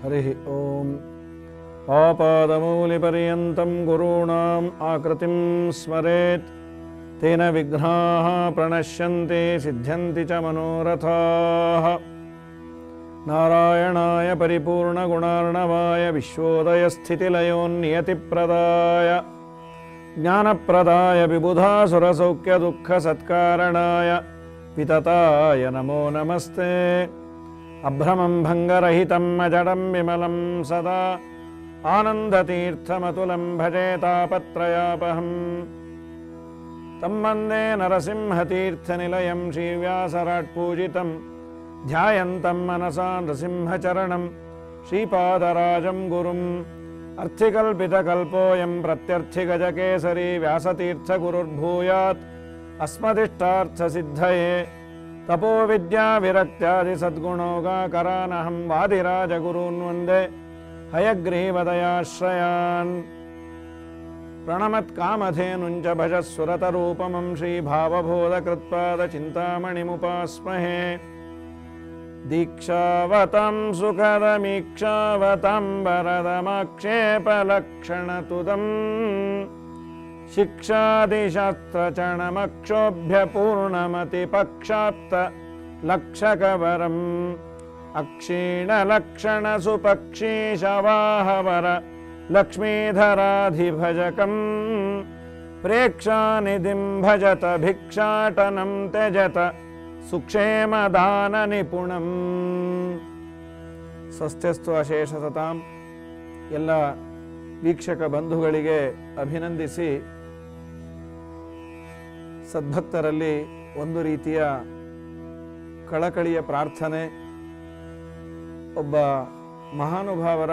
हरिः ॐ आपादमूलिपर्यन्तं गुरूणाम् आकृतिं स्मरेत् तेन विघ्नाः प्रणश्यन्ति सिद्ध्यन्ति च मनोरथाः नारायणाय परिपूर्णगुणार्णवाय विश्वोदयस्थितिलयोन्नियतिप्रदाय ज्ञानप्रदाय विबुधासुरसौख्यदुःखसत्कारणाय वितताय नमो नमस्ते अभ्रमं भङ्गरहितम् अजडं विमलं सदा आनन्दतीर्थमतुलं भजे तापत्रयापहम् तं वन्दे नरसिंहतीर्थनिलयं श्रीव्यासराट्पूजितं ध्यायन्तं मनसा नृसिंहचरणं श्रीपादराजं गुरुम् अर्थिकल्पितकल्पोऽयं प्रत्यर्थिगजकेसरी व्यासतीर्थगुरुर्भूयात् अस्मदिष्टार्थसिद्धये तपोविद्याविरक्त्यादिसद्गुणोगाकरानहं वादिराजगुरून् वन्दे हयग्रीवदयाश्रयान् प्रणमत्कामधेनुञ्च भजस्सुरतरूपमं श्रीभावबोधकृत्पादचिन्तामणिमुपास्महे दीक्षावतं सुखदमीक्षावतं वरदमाक्षेपलक्षणतुदम् शिक्षादिशास्त्रचणमक्षोभ्यपूर्णमतिपक्षाप्त लक्षकवरम् अक्षीणलक्षणसुपक्षीशवाहवर लक्ष्मीधराधिभजकम् प्रेक्षानिधिं भजत भिक्षाटनं त्यजत ಸುಕ್ಷೇಮದಾನನಿಪುಣಂ ಸ್ವಸ್ಥಸ್ತು ಅಶೇಷ ಸತಾಂ ಎಲ್ಲ ವೀಕ್ಷಕ ಬಂಧುಗಳಿಗೆ ಅಭಿನಂದಿಸಿ ಸದ್ಭಕ್ತರಲ್ಲಿ ಒಂದು ರೀತಿಯ ಕಳಕಳಿಯ ಪ್ರಾರ್ಥನೆ ಒಬ್ಬ ಮಹಾನುಭಾವರ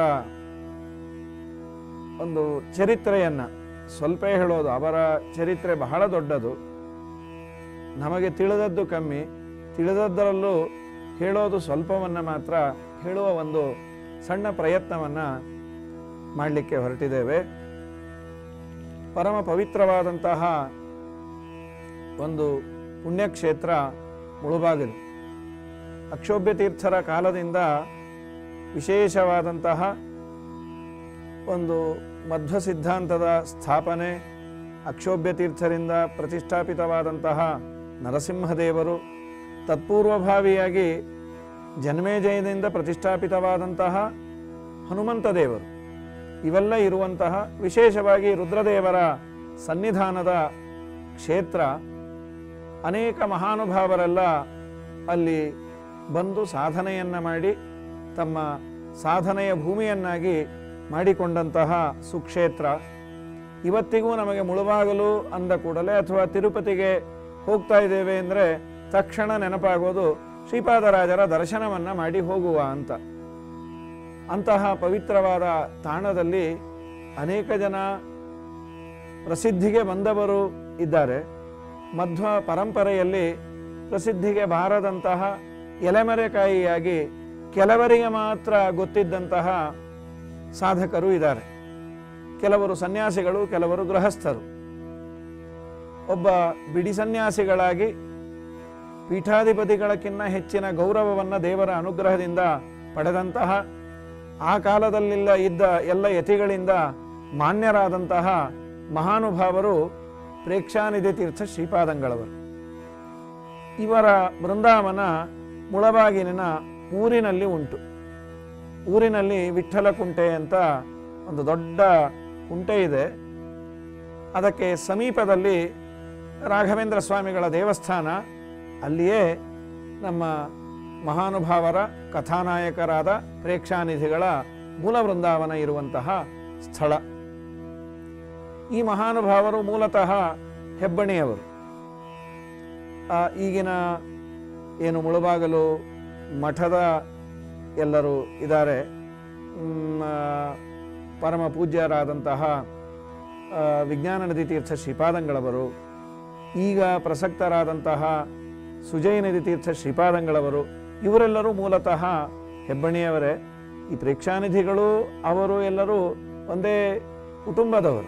ಒಂದು ಚರಿತ್ರೆಯನ್ನು ಸ್ವಲ್ಪ ಹೇಳೋದು ಅವರ ಚರಿತ್ರೆ ಬಹಳ ದೊಡ್ಡದು ನಮಗೆ ತಿಳಿದದ್ದು ಕಮ್ಮಿ ತಿಳಿದದ್ದರಲ್ಲೂ ಹೇಳೋದು ಸ್ವಲ್ಪವನ್ನು ಮಾತ್ರ ಹೇಳುವ ಒಂದು ಸಣ್ಣ ಪ್ರಯತ್ನವನ್ನು ಮಾಡಲಿಕ್ಕೆ ಹೊರಟಿದ್ದೇವೆ ಪರಮ ಪವಿತ್ರವಾದಂತಹ ಒಂದು ಪುಣ್ಯಕ್ಷೇತ್ರ ಮುಳುಬಾಗಿಲು ಅಕ್ಷೋಭ್ಯ ತೀರ್ಥರ ಕಾಲದಿಂದ ವಿಶೇಷವಾದಂತಹ ಒಂದು ಮಧ್ವ ಸಿದ್ಧಾಂತದ ಸ್ಥಾಪನೆ ಅಕ್ಷೋಭ್ಯ ತೀರ್ಥರಿಂದ ಪ್ರತಿಷ್ಠಾಪಿತವಾದಂತಹ ನರಸಿಂಹದೇವರು ತತ್ಪೂರ್ವಭಾವಿಯಾಗಿ ಜನ್ಮೇಜಯದಿಂದ ಪ್ರತಿಷ್ಠಾಪಿತವಾದಂತಹ ಹನುಮಂತ ದೇವರು ಇವೆಲ್ಲ ಇರುವಂತಹ ವಿಶೇಷವಾಗಿ ರುದ್ರದೇವರ ಸನ್ನಿಧಾನದ ಕ್ಷೇತ್ರ ಅನೇಕ ಮಹಾನುಭಾವರೆಲ್ಲ ಅಲ್ಲಿ ಬಂದು ಸಾಧನೆಯನ್ನು ಮಾಡಿ ತಮ್ಮ ಸಾಧನೆಯ ಭೂಮಿಯನ್ನಾಗಿ ಮಾಡಿಕೊಂಡಂತಹ ಸುಕ್ಷೇತ್ರ ಇವತ್ತಿಗೂ ನಮಗೆ ಮುಳುಬಾಗಲು ಅಂದ ಕೂಡಲೇ ಅಥವಾ ತಿರುಪತಿಗೆ ಹೋಗ್ತಾ ಇದ್ದೇವೆ ಅಂದರೆ ತಕ್ಷಣ ನೆನಪಾಗೋದು ಶ್ರೀಪಾದರಾಜರ ದರ್ಶನವನ್ನು ಮಾಡಿ ಹೋಗುವ ಅಂತ ಅಂತಹ ಪವಿತ್ರವಾದ ತಾಣದಲ್ಲಿ ಅನೇಕ ಜನ ಪ್ರಸಿದ್ಧಿಗೆ ಬಂದವರು ಇದ್ದಾರೆ ಮಧ್ವ ಪರಂಪರೆಯಲ್ಲಿ ಪ್ರಸಿದ್ಧಿಗೆ ಬಾರದಂತಹ ಎಲೆಮರೆಕಾಯಿಯಾಗಿ ಕೆಲವರಿಗೆ ಮಾತ್ರ ಗೊತ್ತಿದ್ದಂತಹ ಸಾಧಕರು ಇದ್ದಾರೆ ಕೆಲವರು ಸನ್ಯಾಸಿಗಳು ಕೆಲವರು ಗೃಹಸ್ಥರು ಒಬ್ಬ ಬಿಡಿ ಸನ್ಯಾಸಿಗಳಾಗಿ ಪೀಠಾಧಿಪತಿಗಳಕ್ಕಿಂತ ಹೆಚ್ಚಿನ ಗೌರವವನ್ನು ದೇವರ ಅನುಗ್ರಹದಿಂದ ಪಡೆದಂತಹ ಆ ಕಾಲದಲ್ಲಿಲ್ಲ ಇದ್ದ ಎಲ್ಲ ಯತಿಗಳಿಂದ ಮಾನ್ಯರಾದಂತಹ ಮಹಾನುಭಾವರು ಪ್ರೇಕ್ಷಾನಿಧಿ ತೀರ್ಥ ಶ್ರೀಪಾದಂಗಳವರು ಇವರ ಬೃಂದಾವನ ಮುಳಬಾಗಿಲಿನ ಊರಿನಲ್ಲಿ ಉಂಟು ಊರಿನಲ್ಲಿ ವಿಠ್ಠಲ ಕುಂಟೆ ಅಂತ ಒಂದು ದೊಡ್ಡ ಕುಂಟೆ ಇದೆ ಅದಕ್ಕೆ ಸಮೀಪದಲ್ಲಿ ರಾಘವೇಂದ್ರ ಸ್ವಾಮಿಗಳ ದೇವಸ್ಥಾನ ಅಲ್ಲಿಯೇ ನಮ್ಮ ಮಹಾನುಭಾವರ ಕಥಾನಾಯಕರಾದ ಪ್ರೇಕ್ಷಾನಿಧಿಗಳ ಮೂಲ ವೃಂದಾವನ ಇರುವಂತಹ ಸ್ಥಳ ಈ ಮಹಾನುಭಾವರು ಮೂಲತಃ ಹೆಬ್ಬಣಿಯವರು ಆ, ಈಗಿನ ಏನು ಮುಳುಬಾಗಲು ಮಠದ ಎಲ್ಲರೂ ಇದ್ದಾರೆ ಮ್, ಆ, ಪರಮ ಪೂಜ್ಯರಾದಂತಹ ಆ, ವಿಜ್ಞಾನನಿಧಿ ತೀರ್ಥ ಶ್ರೀಪಾದಂಗಳವರು ಈಗ ಪ್ರಸಕ್ತರಾದಂತಹ ಸುಜಯನಿಧಿ ತೀರ್ಥ ಶ್ರೀಪಾದಂಗಳವರು ಇವರೆಲ್ಲರೂ ಮೂಲತಃ ಹೆಬ್ಬಣಿಯವರೇ ಈ ಪ್ರೇಕ್ಷಾನಿಧಿಗಳು ಅವರು ಎಲ್ಲರೂ ಒಂದೇ ಕುಟುಂಬದವರು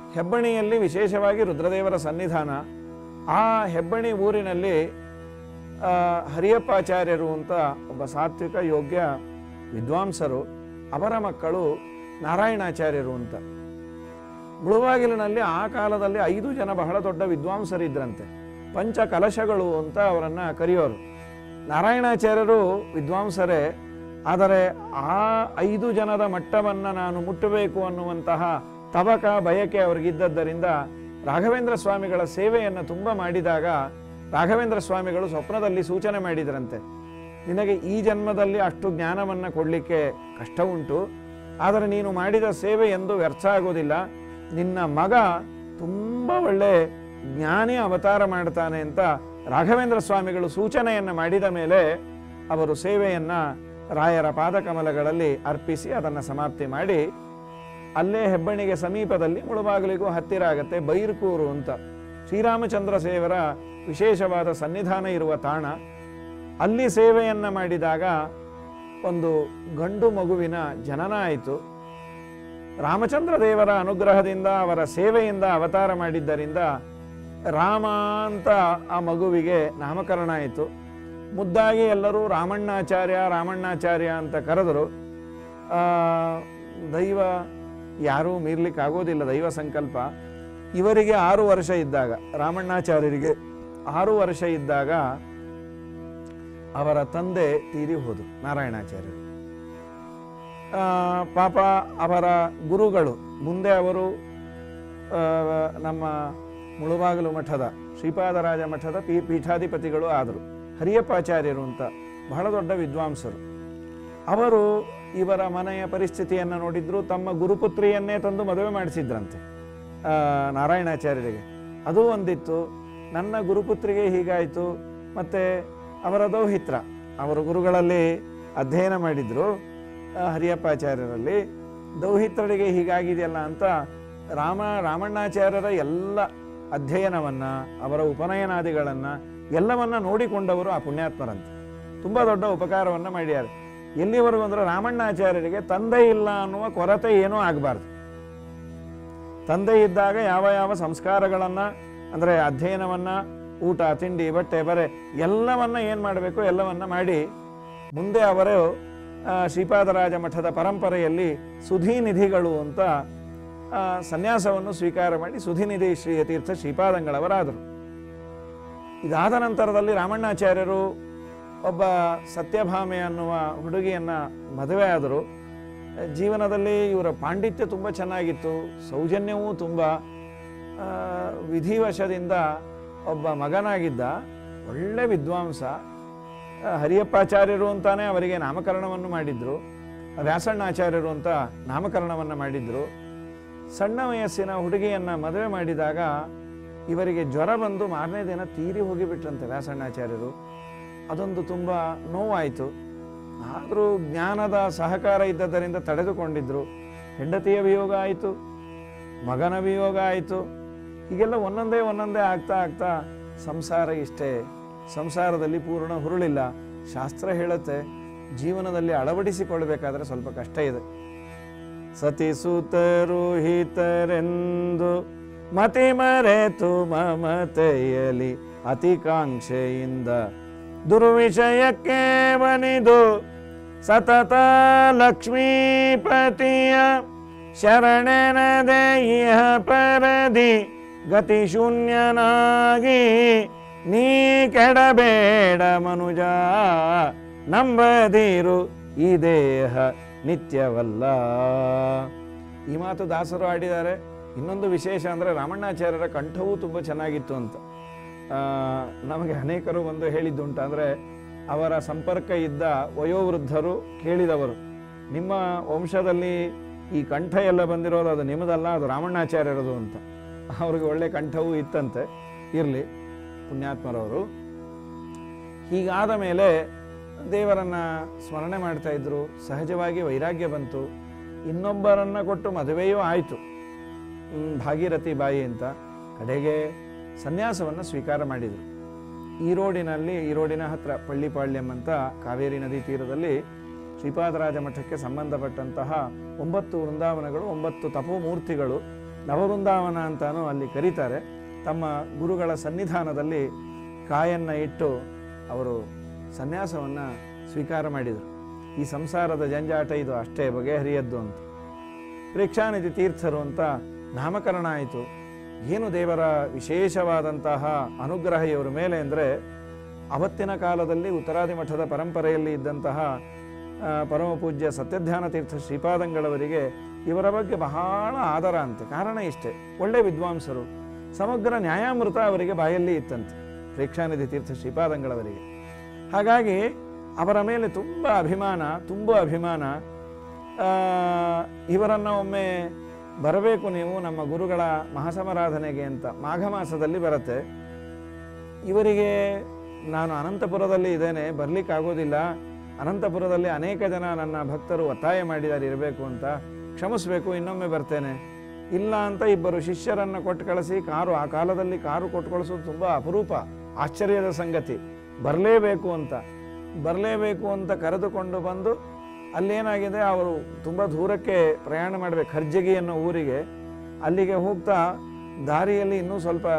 ಹೆಬ್ಬಣಿಯಲ್ಲಿ ವಿಶೇಷವಾಗಿ ರುದ್ರದೇವರ ಸನ್ನಿಧಾನ ಆ ಹೆಬ್ಬಣಿ ಊರಿನಲ್ಲಿ ಆ, ಹರಿಯಪ್ಪಾಚಾರ್ಯರು ಅಂತ ಒಬ್ಬ ಸಾತ್ವಿಕ ಯೋಗ್ಯ ವಿದ್ವಾಂಸರು ಅವರ ಮಕ್ಕಳು ನಾರಾಯಣಾಚಾರ್ಯರು ಅಂತ ಮುಳುಬಾಗಿಲಿನಲ್ಲಿ ಆ ಕಾಲದಲ್ಲಿ ಐದು ಜನ ಬಹಳ ದೊಡ್ಡ ವಿದ್ವಾಂಸರಿದ್ರಂತೆ ಪಂಚ ಕಲಶಗಳು ಅಂತ ಅವರನ್ನು ಕರೆಯೋರು ನಾರಾಯಣಾಚಾರ್ಯರು ವಿದ್ವಾಂಸರೇ ಆದರೆ ಆ ಐದು ಜನದ ಮಟ್ಟವನ್ನು ನಾನು ಮುಟ್ಟಬೇಕು ಅನ್ನುವಂತಹ ತವಕ ಬಯಕೆ ಅವರಿಗಿದ್ದದ್ದರಿಂದ ರಾಘವೇಂದ್ರ ಸ್ವಾಮಿಗಳ ಸೇವೆಯನ್ನು ತುಂಬ ಮಾಡಿದಾಗ ರಾಘವೇಂದ್ರ ಸ್ವಾಮಿಗಳು ಸ್ವಪ್ನದಲ್ಲಿ ಸೂಚನೆ ಮಾಡಿದರಂತೆ ನಿನಗೆ ಈ ಜನ್ಮದಲ್ಲಿ ಅಷ್ಟು ಜ್ಞಾನವನ್ನು ಕೊಡಲಿಕ್ಕೆ ಕಷ್ಟ ಉಂಟು ಆದರೆ ನೀನು ಮಾಡಿದ ಸೇವೆ ಎಂದು ವ್ಯರ್ಥ ಆಗೋದಿಲ್ಲ ನಿನ್ನ ಮಗ ತುಂಬ ಒಳ್ಳೆ ಜ್ಞಾನಿ ಅವತಾರ ಮಾಡ್ತಾನೆ ಅಂತ ರಾಘವೇಂದ್ರ ಸ್ವಾಮಿಗಳು ಸೂಚನೆಯನ್ನು ಮಾಡಿದ ಮೇಲೆ ಅವರು ಸೇವೆಯನ್ನು ರಾಯರ ಪಾದಕಮಲಗಳಲ್ಲಿ ಅರ್ಪಿಸಿ ಅದನ್ನು ಸಮಾಪ್ತಿ ಮಾಡಿ ಅಲ್ಲೇ ಹೆಬ್ಬಣಿಗೆ ಸಮೀಪದಲ್ಲಿ ಮುಳುಬಾಗಿಲಿಗೂ ಹತ್ತಿರ ಆಗತ್ತೆ ಬೈರ್ಕೂರು ಅಂತ ಶ್ರೀರಾಮಚಂದ್ರ ಸೇವರ ವಿಶೇಷವಾದ ಸನ್ನಿಧಾನ ಇರುವ ತಾಣ ಅಲ್ಲಿ ಸೇವೆಯನ್ನು ಮಾಡಿದಾಗ ಒಂದು ಗಂಡು ಮಗುವಿನ ಜನನ ಆಯಿತು ರಾಮಚಂದ್ರ ದೇವರ ಅನುಗ್ರಹದಿಂದ ಅವರ ಸೇವೆಯಿಂದ ಅವತಾರ ಮಾಡಿದ್ದರಿಂದ ರಾಮ ಅಂತ ಆ ಮಗುವಿಗೆ ನಾಮಕರಣ ಆಯಿತು ಮುದ್ದಾಗಿ ಎಲ್ಲರೂ ರಾಮಣ್ಣಾಚಾರ್ಯ ರಾಮಣ್ಣಾಚಾರ್ಯ ಅಂತ ಕರೆದರು ಆ, ದೈವ ಯಾರೂ ಮೀರ್ಲಿಕ್ಕೆ ಆಗೋದಿಲ್ಲ ದೈವ ಸಂಕಲ್ಪ ಇವರಿಗೆ ಆರು ವರ್ಷ ಇದ್ದಾಗ ರಾಮಣ್ಣಾಚಾರ್ಯರಿಗೆ ಆರು ವರ್ಷ ಇದ್ದಾಗ ಅವರ ತಂದೆ ತೀರಿ ಹೋದು ನಾರಾಯಣಾಚಾರ್ಯರು ಆ, ಪಾಪ ಅವರ ಗುರುಗಳು ಮುಂದೆ ಅವರು ಆ, ನಮ್ಮ ಮುಳುಬಾಗಿಲು ಮಠದ ಶ್ರೀಪಾದರಾಜ ಮಠದ ಪೀ ಪೀಠಾಧಿಪತಿಗಳು ಆದರು ಹರಿಯಪ್ಪಾಚಾರ್ಯರು ಅಂತ ಬಹಳ ದೊಡ್ಡ ವಿದ್ವಾಂಸರು ಅವರು ಇವರ ಮನೆಯ ಪರಿಸ್ಥಿತಿಯನ್ನು ನೋಡಿದ್ರು ತಮ್ಮ ಗುರುಪುತ್ರಿಯನ್ನೇ ತಂದು ಮದುವೆ ಮಾಡಿಸಿದ್ರಂತೆ ಆ, ನಾರಾಯಣಾಚಾರ್ಯರಿಗೆ ಅದು ಒಂದಿತ್ತು ನನ್ನ ಗುರುಪುತ್ರಿಗೆ ಹೀಗಾಯಿತು ಮತ್ತು ಅವರ ದೌಹಿತ್ರ ಅವರು ಗುರುಗಳಲ್ಲಿ ಅಧ್ಯಯನ ಮಾಡಿದ್ರು ಆ, ಹರಿಯಪ್ಪಾಚಾರ್ಯರಲ್ಲಿ ದೌಹಿತ್ರರಿಗೆ ಹೀಗಾಗಿದೆಯಲ್ಲ ಅಂತ ರಾಮ ರಾಮಣ್ಣಾಚಾರ್ಯರ ಎಲ್ಲ ಅಧ್ಯಯನವನ್ನು ಅವರ ಉಪನಯನಾದಿಗಳನ್ನು ಎಲ್ಲವನ್ನ ನೋಡಿಕೊಂಡವರು ಆ ಪುಣ್ಯಾತ್ಮರಂತೆ ತುಂಬ ದೊಡ್ಡ ಉಪಕಾರವನ್ನು ಮಾಡ್ಯಾರ ಎಲ್ಲಿವರೆಗೂ ಅಂದರೆ ರಾಮಣ್ಣಾಚಾರ್ಯರಿಗೆ ತಂದೆ ಇಲ್ಲ ಅನ್ನುವ ಕೊರತೆ ಏನೂ ಆಗಬಾರ್ದು ತಂದೆ ಇದ್ದಾಗ ಯಾವ ಯಾವ ಸಂಸ್ಕಾರಗಳನ್ನು ಅಂದರೆ ಅಧ್ಯಯನವನ್ನು ಊಟ ತಿಂಡಿ ಬಟ್ಟೆ ಬರೆ ಎಲ್ಲವನ್ನ ಏನು ಮಾಡಬೇಕು ಎಲ್ಲವನ್ನ ಮಾಡಿ ಮುಂದೆ ಅವರು ಆ, ಶ್ರೀಪಾದರಾಜ ಮಠದ ಪರಂಪರೆಯಲ್ಲಿ ಸುಧೀನಿಧಿಗಳು ಅಂತ ಆ, ಸನ್ಯಾಸವನ್ನು ಸ್ವೀಕಾರ ಮಾಡಿ ಸುಧಿನಿಧಿ ಶ್ರೀ ತೀರ್ಥ ಶ್ರೀಪಾದಂಗಳವರಾದರು ಇದಾದ ನಂತರದಲ್ಲಿ ರಾಮಣ್ಣಾಚಾರ್ಯರು ಒಬ್ಬ ಸತ್ಯಭಾಮೆ ಅನ್ನುವ ಹುಡುಗಿಯನ್ನ ಮದುವೆ ಆದರು ಜೀವನದಲ್ಲಿ ಇವರ ಪಾಂಡಿತ್ಯ ತುಂಬ ಚೆನ್ನಾಗಿತ್ತು ಸೌಜನ್ಯವೂ ತುಂಬ ಆ, ವಿಧಿವಶದಿಂದ ಒಬ್ಬ ಮಗನಾಗಿದ್ದ ಒಳ್ಳೆ ವಿದ್ವಾಂಸ ಆ, ಹರಿಯಪ್ಪಾಚಾರ್ಯರು ಅಂತಾನೆ ಅವರಿಗೆ ನಾಮಕರಣವನ್ನು ಮಾಡಿದ್ರು ವ್ಯಾಸಣ್ಣಾಚಾರ್ಯರು ಅಂತ ನಾಮಕರಣವನ್ನು ಮಾಡಿದ್ರು ಸಣ್ಣ ವಯಸ್ಸಿನ ಹುಡುಗಿಯನ್ನ ಮದುವೆ ಮಾಡಿದಾಗ ಇವರಿಗೆ ಜ್ವರ ಬಂದು ಮಾರನೇ ದಿನ ತೀರಿ ಹೋಗಿಬಿಟ್ರಂತೆ ವ್ಯಾಸಣ್ಣಾಚಾರ್ಯರು ಅದೊಂದು ತುಂಬ ನೋವಾಯಿತು ಆದರೂ ಜ್ಞಾನದ ಸಹಕಾರ ಇದ್ದದರಿಂದ ತಡೆದುಕೊಂಡಿದ್ರು ಹೆಂಡತಿಯ ವಿಯೋಗ ಆಯಿತು ಮಗನ ವಿಯೋಗ ಆಯಿತು ಹೀಗೆಲ್ಲ ಒಂದೊಂದೇ ಒಂದೊಂದೇ ಆಗ್ತಾ ಆಗ್ತಾ ಸಂಸಾರ ಇಷ್ಟೇ ಸಂಸಾರದಲ್ಲಿ ಪೂರ್ಣ ಹುರುಳಿಲ್ಲ ಶಾಸ್ತ್ರ ಹೇಳುತ್ತೆ ಜೀವನದಲ್ಲಿ ಅಳವಡಿಸಿಕೊಳ್ಬೇಕಾದ್ರೆ ಸ್ವಲ್ಪ ಕಷ್ಟ ಇದೆ ಸತಿ ಸುತರು ಹಿತರೆಂದು ಮತಿ ಮರೆತು ಮಮತೆಯಲಿ ಅತಿಕಾಂಕ್ಷೆಯಿಂದ ದುರ್ವಿಷಯಕ್ಕೆ ಬನಿದು ಸತತ ಲಕ್ಷ್ಮೀಪತಿಯ ಶರಣೆನದೆ ಇಹ ಪರದಿ ಗತಿ ಶೂನ್ಯನಾಗಿ ನೀ ಕೆಡಬೇಡ ಮನುಜ ನಂಬದಿರು ಈ ದೇಹ ನಿತ್ಯವಲ್ಲ ಈ ಮಾತು ದಾಸರು ಆಡಿದ್ದಾರೆ ಇನ್ನೊಂದು ವಿಶೇಷ ಅಂದರೆ ರಾಮಣ್ಣಾಚಾರ್ಯರ ಕಂಠವೂ ತುಂಬ ಚೆನ್ನಾಗಿತ್ತು ಅಂತ ಆ, ನಮಗೆ ಅನೇಕರು ಒಂದು ಹೇಳಿದ್ದುಂಟ ಅಂದರೆ ಅವರ ಸಂಪರ್ಕ ಇದ್ದ ವಯೋವೃದ್ಧರು ಕೇಳಿದವರು ನಿಮ್ಮ ವಂಶದಲ್ಲಿ ಈ ಕಂಠ ಎಲ್ಲ ಬಂದಿರೋದು ಅದು ನಿಮ್ಮದಲ್ಲ ಅದು ರಾಮಣ್ಣಾಚಾರ್ಯರದು ಅಂತ ಅವ್ರಿಗೆ ಒಳ್ಳೆ ಕಂಠವೂ ಇತ್ತಂತೆ ಇರಲಿ ಪುಣ್ಯಾತ್ಮರವರು ಹೀಗಾದ ಮೇಲೆ ದೇವರನ್ನ ಸ್ಮರಣೆ ಮಾಡ್ತಾ ಇದ್ರು ಸಹಜವಾಗಿ ವೈರಾಗ್ಯ ಬಂತು ಇನ್ನೊಬ್ಬರನ್ನ ಕೊಟ್ಟು ಮದುವೆಯೂ ಆಯಿತು ಭಾಗೀರಥಿ ಬಾಯಿ ಅಂತ ಕಡೆಗೆ ಸನ್ಯಾಸವನ್ನು ಸ್ವೀಕಾರ ಮಾಡಿದರು ಈರೋಡಿನಲ್ಲಿ ಈರೋಡಿನ ಹತ್ರ ಪಳ್ಳಿಪಾಳ್ಯಂ ಅಂತ ಕಾವೇರಿ ನದಿ ತೀರದಲ್ಲಿ ಶ್ರೀಪಾದರಾಜ ಮಠಕ್ಕೆ ಸಂಬಂಧಪಟ್ಟಂತಹ ಒಂಬತ್ತು ವೃಂದಾವನಗಳು ಒಂಬತ್ತು ತಪೋಮೂರ್ತಿಗಳು ನವವೃಂದಾವನ ಅಂತಾನೂ ಅಲ್ಲಿ ಕರೀತಾರೆ ತಮ್ಮ ಗುರುಗಳ ಸನ್ನಿಧಾನದಲ್ಲಿ ಕಾಯನ್ನು ಇಟ್ಟು ಅವರು ಸನ್ಯಾಸವನ್ನು ಸ್ವೀಕಾರ ಮಾಡಿದರು ಈ ಸಂಸಾರದ ಜಂಜಾಟ ಇದು ಅಷ್ಟೇ ಬಗೆಹರಿಯದ್ದು ಅಂತ ಪ್ರೇಕ್ಷಾನಿಧಿ ತೀರ್ಥರು ಅಂತ ನಾಮಕರಣ ಆಯಿತು ಏನು ದೇವರ ವಿಶೇಷವಾದಂತಹ ಅನುಗ್ರಹ ಇವರ ಮೇಲೆ ಅಂದರೆ ಅವತ್ತಿನ ಕಾಲದಲ್ಲಿ ಉತ್ತರಾದಿ ಮಠದ ಪರಂಪರೆಯಲ್ಲಿ ಇದ್ದಂತಹ ಆ, ಪರಮ ಪೂಜ್ಯ ಸತ್ಯಧ್ಯಾನ ತೀರ್ಥ ಶ್ರೀಪಾದಂಗಳವರಿಗೆ ಇವರ ಬಗ್ಗೆ ಬಹಳ ಆದರ ಅಂತೆ ಕಾರಣ ಇಷ್ಟೇ ಒಳ್ಳೆ ವಿದ್ವಾಂಸರು ಸಮಗ್ರ ನ್ಯಾಯಾಮೃತ ಅವರಿಗೆ ಬಾಯಲ್ಲಿ ಇತ್ತಂತೆ ಪ್ರೇಕ್ಷಾನಿಧಿ ತೀರ್ಥ ಶ್ರೀಪಾದಂಗಳವರಿಗೆ ಹಾಗಾಗಿ ಅವರ ಮೇಲೆ ತುಂಬ ಅಭಿಮಾನ ತುಂಬ ಅಭಿಮಾನ ಆ, ಇವರನ್ನು ಒಮ್ಮೆ ಬರಬೇಕು ನೀವು ನಮ್ಮ ಗುರುಗಳ ಮಹಾಸಮಾರಾಧನೆಗೆ ಅಂತ ಮಾಘ ಮಾಸದಲ್ಲಿ ಬರುತ್ತೆ ಇವರಿಗೆ ನಾನು ಅನಂತಪುರದಲ್ಲಿ ಇದ್ದೇನೆ ಬರಲಿಕ್ಕಾಗೋದಿಲ್ಲ ಅನಂತಪುರದಲ್ಲಿ ಅನೇಕ ಜನ ನನ್ನ ಭಕ್ತರು ಒತ್ತಾಯ ಮಾಡಿದ್ದಾರೆ ಇರಬೇಕು ಅಂತ ಕ್ಷಮಿಸಬೇಕು ಇನ್ನೊಮ್ಮೆ ಬರ್ತೇನೆ ಇಲ್ಲ ಅಂತ ಇಬ್ಬರು ಶಿಷ್ಯರನ್ನು ಕೊಟ್ಟು ಕಳಿಸಿ ಕಾರು ಆ ಕಾಲದಲ್ಲಿ ಕಾರು ಕೊಟ್ಟು ಕಳಿಸೋದು ತುಂಬ ಅಪರೂಪ ಆಶ್ಚರ್ಯದ ಸಂಗತಿ ಬರಲೇಬೇಕು ಅಂತ ಬರಲೇಬೇಕು ಅಂತ ಕರೆದುಕೊಂಡು ಬಂದು ಅಲ್ಲೇನಾಗಿದೆ ಅವರು ತುಂಬ ದೂರಕ್ಕೆ ಪ್ರಯಾಣ ಮಾಡಬೇಕು ಖರ್ಜಗಿ ಅನ್ನೋ ಊರಿಗೆ ಅಲ್ಲಿಗೆ ಹೋಗ್ತಾ ದಾರಿಯಲ್ಲಿ ಇನ್ನೂ ಸ್ವಲ್ಪ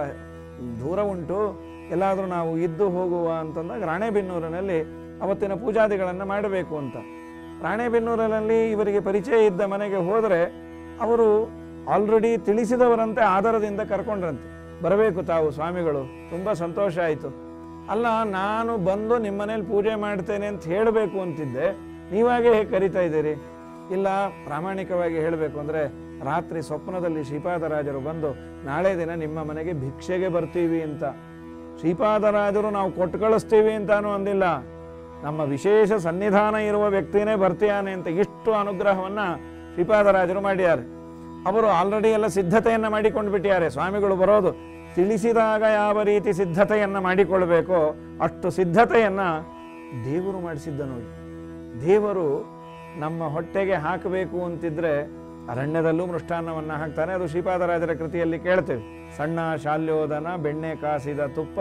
ದೂರ ಉಂಟು ಎಲ್ಲಾದರೂ ನಾವು ಇದ್ದು ಹೋಗುವ ಅಂತಂದಾಗ ರಾಣೆಬೆನ್ನೂರಿನಲ್ಲಿ ಅವತ್ತಿನ ಪೂಜಾದಿಗಳನ್ನು ಮಾಡಬೇಕು ಅಂತ ರಾಣೆಬೆನ್ನೂರಿನಲ್ಲಿ ಇವರಿಗೆ ಪರಿಚಯ ಇದ್ದ ಮನೆಗೆ ಹೋದರೆ ಅವರು ಆಲ್ರೆಡಿ ತಿಳಿಸಿದವರಂತೆ ಆಧಾರದಿಂದ ಕರ್ಕೊಂಡ್ರಂತೆ ಬರಬೇಕು ತಾವು ಸ್ವಾಮಿಗಳು ತುಂಬ ಸಂತೋಷ ಆಯಿತು ಅಲ್ಲ ನಾನು ಬಂದು ನಿಮ್ಮ ಮನೇಲಿ ಪೂಜೆ ಮಾಡ್ತೇನೆ ಅಂತ ಹೇಳಬೇಕು ಅಂತಿದ್ದೆ ನೀವಾಗೆ ಹೇಗೆ ಕರಿತಾ ಇದ್ದೀರಿ ಇಲ್ಲ ಪ್ರಾಮಾಣಿಕವಾಗಿ ಹೇಳಬೇಕು ಅಂದರೆ ರಾತ್ರಿ ಸ್ವಪ್ನದಲ್ಲಿ ಶ್ರೀಪಾದರಾಜರು ಬಂದು ನಾಳೆ ದಿನ ನಿಮ್ಮ ಮನೆಗೆ ಭಿಕ್ಷೆಗೆ ಬರ್ತೀವಿ ಅಂತ ಶ್ರೀಪಾದರಾಜರು ನಾವು ಕೊಟ್ಟು ಕಳಿಸ್ತೀವಿ ಅಂತಾನೂ ಅಂದಿಲ್ಲ ನಮ್ಮ ವಿಶೇಷ ಸನ್ನಿಧಾನ ಇರುವ ವ್ಯಕ್ತಿನೇ ಬರ್ತೀಯಾನೆ ಅಂತ ಇಷ್ಟು ಅನುಗ್ರಹವನ್ನು ಶ್ರೀಪಾದರಾಜರು ಮಾಡ್ಯಾರೆ ಅವರು ಆಲ್ರೆಡಿ ಎಲ್ಲ ಸಿದ್ಧತೆಯನ್ನು ಮಾಡಿಕೊಂಡು ಬಿಟ್ಟಿದ್ದಾರೆ ಸ್ವಾಮಿಗಳು ಬರೋದು ತಿಳಿಸಿದಾಗ ಯಾವ ರೀತಿ ಸಿದ್ಧತೆಯನ್ನು ಮಾಡಿಕೊಳ್ಬೇಕೋ ಅಷ್ಟು ಸಿದ್ಧತೆಯನ್ನು ದೇವರು ಮಾಡಿಸಿದ್ದ ನೋಡಿ ದೇವರು ನಮ್ಮ ಹೊಟ್ಟೆಗೆ ಹಾಕಬೇಕು ಅಂತಿದ್ರೆ ಅರಣ್ಯದಲ್ಲೂ ಮೃಷ್ಟಾನ್ನವನ್ನು ಹಾಕ್ತಾನೆ ಅದು ಶ್ರೀಪಾದರಾಜರ ಕೃತಿಯಲ್ಲಿ ಕೇಳ್ತೇವೆ ಸಣ್ಣ ಶಾಲ್ಯೋದನ ಬೆಣ್ಣೆ ಕಾಸಿದ ತುಪ್ಪ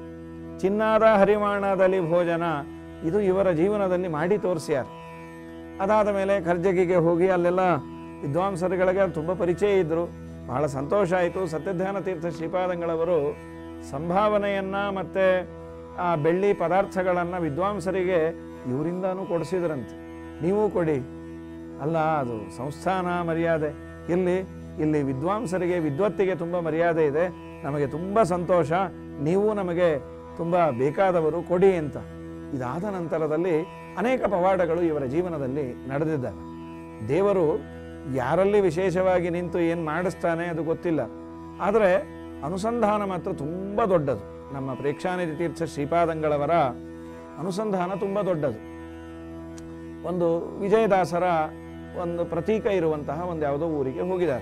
ಚಿನ್ನಾದ ಹರಿವಾಣದಲ್ಲಿ ಭೋಜನ ಇದು ಇವರ ಜೀವನದಲ್ಲಿ ಮಾಡಿ ತೋರಿಸ್ಯಾರ ಅದಾದ ಮೇಲೆ ಖರ್ಜಗಿಗೆ ಹೋಗಿ ಅಲ್ಲೆಲ್ಲ ವಿದ್ವಾಂಸರುಗಳಿಗೆ ತುಂಬ ಪರಿಚಯ ಇದ್ದರು ಬಹಳ ಸಂತೋಷ ಆಯಿತು ಸತ್ಯಧ್ಯಾನ ತೀರ್ಥ ಶ್ರೀಪಾದಂಗಳವರು ಸಂಭಾವನೆಯನ್ನು ಮತ್ತು ಆ ಬೆಳ್ಳಿ ಪದಾರ್ಥಗಳನ್ನು ವಿದ್ವಾಂಸರಿಗೆ ಇವರಿಂದನೂ ಕೊಡಿಸಿದ್ರಂತೆ ನೀವು ಕೊಡಿ ಅಲ್ಲ ಅದು ಸಂಸ್ಥಾನ ಮರ್ಯಾದೆ ಇಲ್ಲಿ ಇಲ್ಲಿ ವಿದ್ವಾಂಸರಿಗೆ ವಿದ್ವತ್ತಿಗೆ ತುಂಬ ಮರ್ಯಾದೆ ಇದೆ ನಮಗೆ ತುಂಬ ಸಂತೋಷ ನೀವು ನಮಗೆ ತುಂಬ ಬೇಕಾದವರು ಕೊಡಿ ಅಂತ ಇದಾದ ನಂತರದಲ್ಲಿ ಅನೇಕ ಪವಾಡಗಳು ಇವರ ಜೀವನದಲ್ಲಿ ನಡೆದಿದ್ದಾವೆ ದೇವರು ಯಾರಲ್ಲಿ ವಿಶೇಷವಾಗಿ ನಿಂತು ಏನು ಮಾಡಿಸ್ತಾನೆ ಅದು ಗೊತ್ತಿಲ್ಲ ಆದರೆ ಅನುಸಂಧಾನ ಮಾತ್ರ ತುಂಬ ದೊಡ್ಡದು ನಮ್ಮ ಪ್ರೇಕ್ಷಾನಿಧಿ ತೀರ್ಥ ಶ್ರೀಪಾದಂಗಳವರ ಅನುಸಂಧಾನ ತುಂಬ ದೊಡ್ಡದು ಒಂದು ವಿಜಯದಾಸರ ಒಂದು ಪ್ರತೀಕ ಇರುವಂತಹ ಒಂದು ಯಾವುದೋ ಊರಿಗೆ ಹೋಗಿದ್ದಾರೆ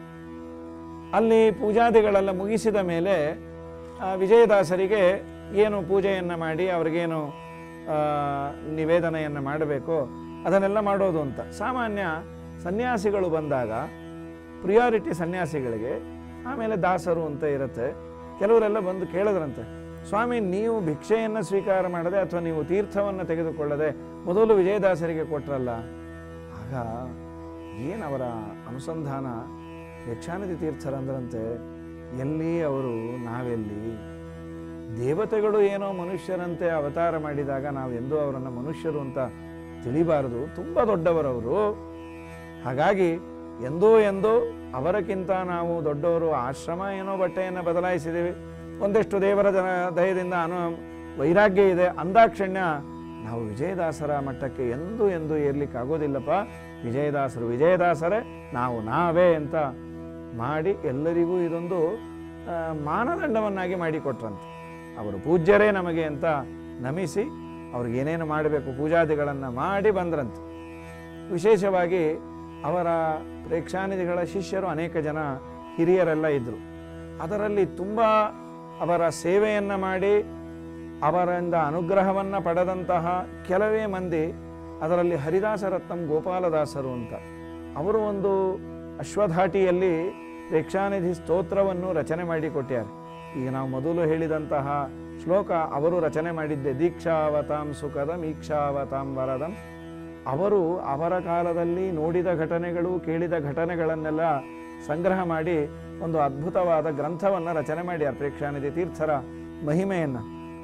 ಅಲ್ಲಿ ಪೂಜಾದಿಗಳೆಲ್ಲ ಮುಗಿಸಿದ ಮೇಲೆ ಆ, ವಿಜಯದಾಸರಿಗೆ ಏನು ಪೂಜೆಯನ್ನು ಮಾಡಿ ಅವ್ರಿಗೇನು ಆ, ನಿವೇದನೆಯನ್ನು ಮಾಡಬೇಕೋ ಅದನ್ನೆಲ್ಲ ಮಾಡೋದು ಅಂತ ಸಾಮಾನ್ಯ ಸನ್ಯಾಸಿಗಳು ಬಂದಾಗ ಪ್ರಿಯಾರಿಟಿ ಸನ್ಯಾಸಿಗಳಿಗೆ ಆಮೇಲೆ ದಾಸರು ಅಂತ ಇರುತ್ತೆ ಕೆಲವರೆಲ್ಲ ಬಂದು ಕೇಳಿದ್ರಂತೆ ಸ್ವಾಮಿ ನೀವು ಭಿಕ್ಷೆಯನ್ನು ಸ್ವೀಕಾರ ಮಾಡದೆ ಅಥವಾ ನೀವು ತೀರ್ಥವನ್ನು ತೆಗೆದುಕೊಳ್ಳದೆ ಮೊದಲು ವಿಜಯದಾಸರಿಗೆ ಕೊಟ್ರಲ್ಲ ಆಗ ಏನವರ ಅನುಸಂಧಾನ ಯಕ್ಷಾನಿಧಿ ತೀರ್ಥರಂದ್ರಂತೆ ಎಲ್ಲಿ ಅವರು ನಾವೆಲ್ಲಿ ದೇವತೆಗಳು ಏನೋ ಮನುಷ್ಯರಂತೆ ಅವತಾರ ಮಾಡಿದಾಗ ನಾವು ಎಂದೂ ಅವರನ್ನು ಮನುಷ್ಯರು ಅಂತ ತಿಳಿಬಾರದು ತುಂಬ ದೊಡ್ಡವರವರು ಹಾಗಾಗಿ ಎಂದೋ ಎಂದೋ ಅವರಕ್ಕಿಂತ ನಾವು ದೊಡ್ಡವರು ಆಶ್ರಮ ಏನೋ ಬಟ್ಟೆಯನ್ನು ಬದಲಾಯಿಸಿದ್ದೀವಿ ಒಂದಷ್ಟು ದೇವರ ಜನ ದಯದಿಂದ ಅನು ವೈರಾಗ್ಯ ಇದೆ ಅಂದಾಕ್ಷಣ್ಯ ನಾವು ವಿಜಯದಾಸರ ಮಟ್ಟಕ್ಕೆ ಎಂದೂ ಎಂದೂ ಏರ್ಲಿಕ್ಕೆ ಆಗೋದಿಲ್ಲಪ್ಪ ವಿಜಯದಾಸರು ವಿಜಯದಾಸರೇ ನಾವು ನಾವೇ ಅಂತ ಮಾಡಿ ಎಲ್ಲರಿಗೂ ಇದೊಂದು ಆ, ಮಾನದಂಡವನ್ನಾಗಿ ಮಾಡಿಕೊಟ್ರಂತೆ ಅವರು ಪೂಜ್ಯರೇ ನಮಗೆ ಅಂತ ನಮಿಸಿ ಅವ್ರಿಗೆ ಏನೇನು ಮಾಡಬೇಕು ಪೂಜಾದಿಗಳನ್ನು ಮಾಡಿ ಬಂದ್ರಂತೆ ವಿಶೇಷವಾಗಿ ಅವರ ಪ್ರೇಕ್ಷಾನಿಧಿಗಳ ಶಿಷ್ಯರು ಅನೇಕ ಜನ ಹಿರಿಯರೆಲ್ಲ ಇದ್ದರು ಅದರಲ್ಲಿ ತುಂಬ ಅವರ ಸೇವೆಯನ್ನು ಮಾಡಿ ಅವರಿಂದ ಅನುಗ್ರಹವನ್ನು ಪಡೆದಂತಹ ಕೆಲವೇ ಮಂದಿ ಅದರಲ್ಲಿ ಹರಿದಾಸರತ್ನಂ ಗೋಪಾಲದಾಸರು ಅಂತ ಅವರು ಒಂದು ಅಶ್ವಧಾಟಿಯಲ್ಲಿ ಪ್ರೇಕ್ಷಾನಿಧಿ ಸ್ತೋತ್ರವನ್ನು ರಚನೆ ಮಾಡಿಕೊಟ್ಟಾರೆ ಈಗ ನಾವು ಮೊದಲು ಹೇಳಿದಂತಹ ಶ್ಲೋಕ ಅವರು ರಚನೆ ಮಾಡಿದ್ದೆ ದೀಕ್ಷಾವತಾಂ ಸುಖದಂ ಈಕ್ಷಾವತಾಂ ವರದಂ ಅವರು ಅವರ ಕಾಲದಲ್ಲಿ ನೋಡಿದ ಘಟನೆಗಳು ಕೇಳಿದ ಘಟನೆಗಳನ್ನೆಲ್ಲ ಸಂಗ್ರಹ ಮಾಡಿ ಒಂದು ಅದ್ಭುತವಾದ ಗ್ರಂಥವನ್ನು ರಚನೆ ಮಾಡ್ಯಾರ ಪ್ರೇಕ್ಷಾನಿಧಿ ತೀರ್ಥರ ಮಹಿಮೆಯನ್ನು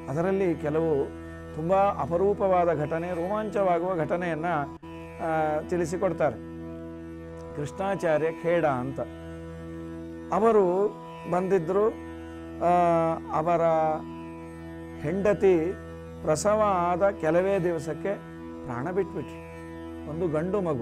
ಅದರಲ್ಲಿ ಕೆಲವು ತುಂಬ ಅಪರೂಪವಾದ ಘಟನೆ ರೋಮಾಂಚವಾಗುವ ಘಟನೆಯನ್ನು ತಿಳಿಸಿಕೊಡ್ತಾರೆ ಕೃಷ್ಣಾಚಾರ್ಯ ಖೇಡ ಅಂತ ಅವರು ಬಂದಿದ್ದರು ಆ, ಅವರ ಹೆಂಡತಿ ಪ್ರಸವ ಆದ ಕೆಲವೇ ದಿವಸಕ್ಕೆ ಪ್ರಾಣ ಬಿಟ್ಬಿಟ್ರು ಒಂದು ಗಂಡು ಮಗು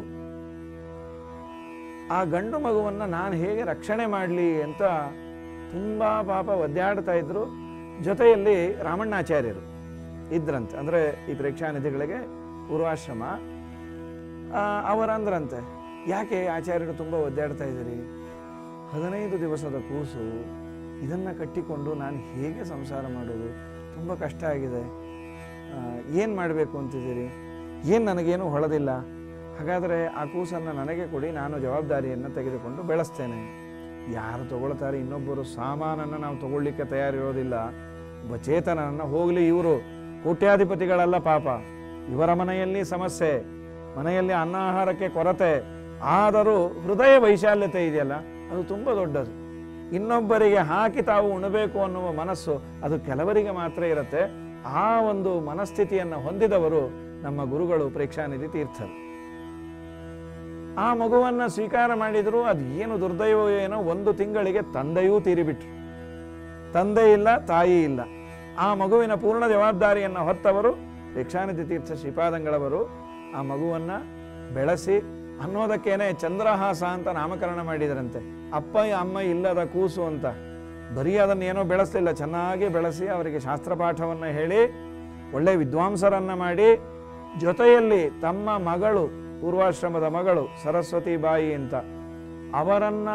ಆ ಗಂಡು ಮಗುವನ್ನು ನಾನು ಹೇಗೆ ರಕ್ಷಣೆ ಮಾಡಲಿ ಅಂತ ತುಂಬ ಪಾಪ ಒದ್ದಾಡ್ತಾ ಇದ್ರು ಜೊತೆಯಲ್ಲಿ ರಾಮಣ್ಣಾಚಾರ್ಯರು ಇದ್ರಂತೆ ಅಂದರೆ ಈ ಪ್ರೇಕ್ಷಾನಿಧಿಗಳಿಗೆ ಪೂರ್ವಾಶ್ರಮ ಆ, ಅವರಂದ್ರಂತೆ ಯಾಕೆ ಆಚಾರ್ಯರು ತುಂಬ ಒದ್ದಾಡ್ತಾ ಇದ್ದೀರಿ ಹದಿನೈದು ದಿವಸದ ಕೂಸು ಇದನ್ನು ಕಟ್ಟಿಕೊಂಡು ನಾನು ಹೇಗೆ ಸಂಸಾರ ಮಾಡೋದು ತುಂಬ ಕಷ್ಟ ಆಗಿದೆ ಏನು ಮಾಡಬೇಕು ಅಂತಿದ್ದೀರಿ ಏನು ನನಗೇನು ಹೊಳದಿಲ್ಲ ಹಾಗಾದರೆ ಆ ಕೂಸನ್ನು ನನಗೆ ಕೊಡಿ ನಾನು ಜವಾಬ್ದಾರಿಯನ್ನು ತೆಗೆದುಕೊಂಡು ಬೆಳೆಸ್ತೇನೆ ಯಾರು ತಗೊಳ್ತಾರೆ ಇನ್ನೊಬ್ಬರು ಸಾಮಾನನ್ನು ನಾವು ತಗೊಳ್ಳಿಕ್ಕೆ ತಯಾರಿರೋದಿಲ್ಲ ಒಬ್ಬ ಚೇತನನ್ನು ಹೋಗಲಿ ಇವರು ಕೋಟ್ಯಾಧಿಪತಿಗಳಲ್ಲ ಪಾಪ ಇವರ ಮನೆಯಲ್ಲಿ ಸಮಸ್ಯೆ ಮನೆಯಲ್ಲಿ ಅನ್ನ ಆಹಾರಕ್ಕೆ ಕೊರತೆ ಆದರೂ ಹೃದಯ ವೈಶಾಲ್ಯತೆ ಇದೆಯಲ್ಲ ಅದು ತುಂಬ ದೊಡ್ಡದು ಇನ್ನೊಬ್ಬರಿಗೆ ಹಾಕಿ ತಾವು ಉಣಬೇಕು ಅನ್ನುವ ಮನಸ್ಸು ಅದು ಕೆಲವರಿಗೆ ಮಾತ್ರ ಇರುತ್ತೆ ಆ ಒಂದು ಮನಸ್ಥಿತಿಯನ್ನು ಹೊಂದಿದವರು ನಮ್ಮ ಗುರುಗಳು ಪ್ರೇಕ್ಷಾನಿಧಿ ತೀರ್ಥರು ಆ ಮಗುವನ್ನ ಸ್ವೀಕಾರ ಮಾಡಿದ್ರು ಅದು ಏನು ದುರ್ದೈವ ಏನೋ ಒಂದು ತಿಂಗಳಿಗೆ ತಂದೆಯೂ ತೀರಿಬಿಟ್ರು ತಂದೆ ಇಲ್ಲ ತಾಯಿ ಇಲ್ಲ ಆ ಮಗುವಿನ ಪೂರ್ಣ ಜವಾಬ್ದಾರಿಯನ್ನು ಹೊತ್ತವರು ಪ್ರೇಕ್ಷಾನಿಧಿ ತೀರ್ಥ ಶ್ರೀಪಾದಂಗಳವರು ಆ ಮಗುವನ್ನ ಬೆಳೆಸಿ ಅನ್ನೋದಕ್ಕೇನೆ ಚಂದ್ರಹಾಸ ಅಂತ ನಾಮಕರಣ ಮಾಡಿದರಂತೆ ಅಪ್ಪ ಅಮ್ಮ ಇಲ್ಲದ ಕೂಸು ಅಂತ ಬರೀ ಅದನ್ನೇನೋ ಬೆಳೆಸಲಿಲ್ಲ ಚೆನ್ನಾಗಿ ಬೆಳೆಸಿ ಅವರಿಗೆ ಶಾಸ್ತ್ರ ಪಾಠವನ್ನು ಹೇಳಿ ಒಳ್ಳೆ ವಿದ್ವಾಂಸರನ್ನ ಮಾಡಿ ಜೊತೆಯಲ್ಲಿ ತಮ್ಮ ಮಗಳು ಪೂರ್ವಾಶ್ರಮದ ಮಗಳು ಸರಸ್ವತಿ ಬಾಯಿ ಅಂತ ಅವರನ್ನ